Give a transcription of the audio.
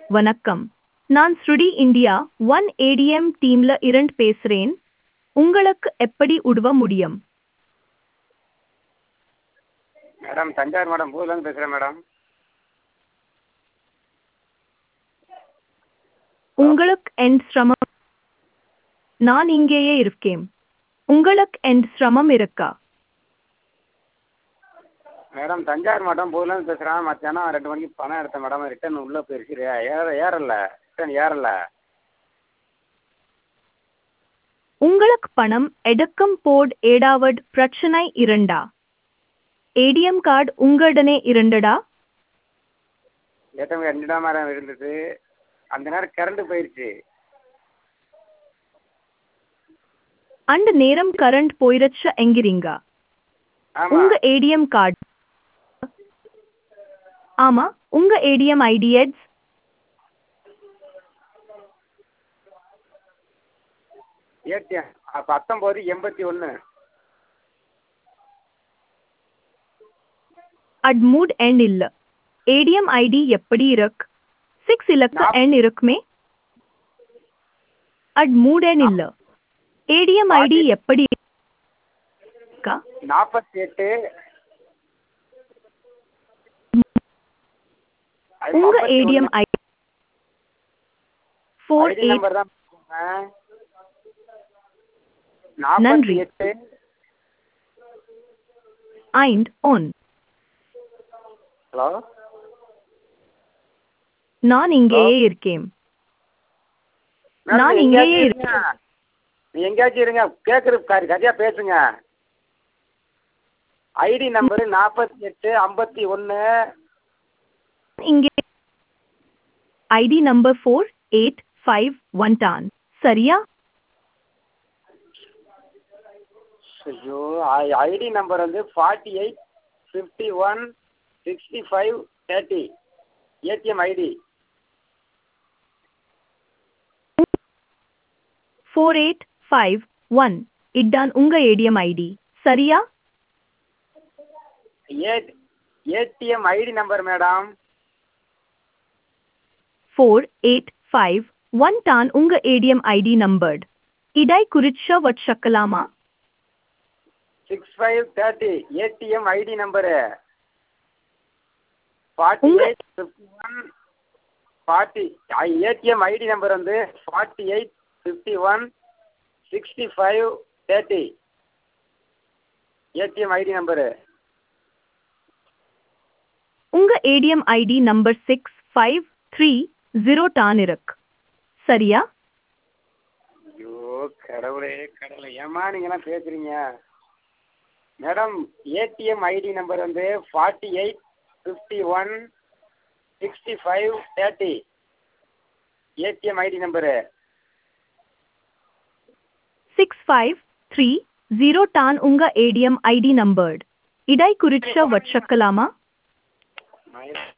வணக்கம் நான் ஸ்ருடி இந்தியா ஒன் ஏடிஎம் டீம்ல இருந்து பேசுறேன் உங்களுக்கு எப்படி உதவ முடியும் மேடம் தஞ்சாவூர் மேடம் பூர்லேருந்து பேசுகிறேன் மேடம் உங்களுக்கு என் சிரமம் நான் இங்கேயே இருக்கேன் உங்களுக்கு என் சிரமம் இருக்கா மேடம் தஞ்சாவூர் மாவட்டம் பூர்லேருந்து பேசுகிறேன் மத்தியானம் ரெண்டு மணிக்கு பணம் எடுத்தேன் மேடம் ரிட்டர்ன் உள்ளே போயிடுச்சு ஏ- ஏற ஏறல ரிட்டர்ன் ஏறல உங்களுக்கு பணம் எடுக்கும் போது ஏதாவது பிரச்சனை இரண்டா ஏடிஎம் கார்டு உங்களுடனே இருந்தடா ஏற்றம் ரெண்டு தான் மேடம் இருந்தது அந்த நேரம் கரண்ட் போயிடுச்சு அந்த நேரம் கரண்ட் போயிருச்சு எங்கிறீங்க ஆமாம் உங்க ஏடிஎம் கார்டு ஆமா உங்க ஏடிஎம் ஐடி எட்ஸ் ஏடிஎம் பத்தொம்போது எண்பத்தி ஒன்று அட் மூட் எண் இல்ல ஏடிஎம் ஐடி எப்படி இருக்கு சிக்ஸ் இலக்க நான்- எண் இருக்குமே அட் மூட் எண் இல்ல ஏடிஎம் ஐடி எப்படி இருக்கா நாற்பத்தி எட்டு உங்க ATM ID four ID eight number தான் நாற்பத்தி நன்றி. எட்டு ஐண்ட் ஒன் ஹலோ நான் இங்கேயே இருக்கேன் மேடம், நான் நீ இங்கேயே எங்கேயாச்சும் இருங்க. நீ எங்கேயாச்சும் இருங்க கேட்குறது காரி சரியா பேசுங்க ஐடி நம்பரு நாற்பத்தி எட்டு ஐம்பத்தி ஒன்று இங்கே ID number four eight five one டான் சரியா ஐயோ ஐடி நம்பர் வந்து forty eight fifty one sixty five thirty ATM ID four eight five one இதான் உங்க ஏடிஎம் ஐடி சரியா ஏ ATM ID number madam four eight five one டான் உங்க ஏடிஎம் ஐடி நம்பர் இடை குறிச்ச வச்சுக்கலாமா six five thirty ATM ID number forty உங்க- eight fifty one forty ATM ID number வந்து forty eight fifty one sixty five thirty ATM ID number உங்க ATM ID number six five three zero டான் இருக்கு சரியா ஐயோ கடவுளே கடவுளே ஏம்மா நீங்களாம் பேசுறீங்க மேடம் ஏடிஎம் ஐடி நம்பர் வந்து forty eight fifty one sixty five thirty ATM ID number six five three zero டான் உங்க ஏடிஎம் ஐடி நம்பர் இடை குறிச்ச வச்சுக்கலாமா மயிலா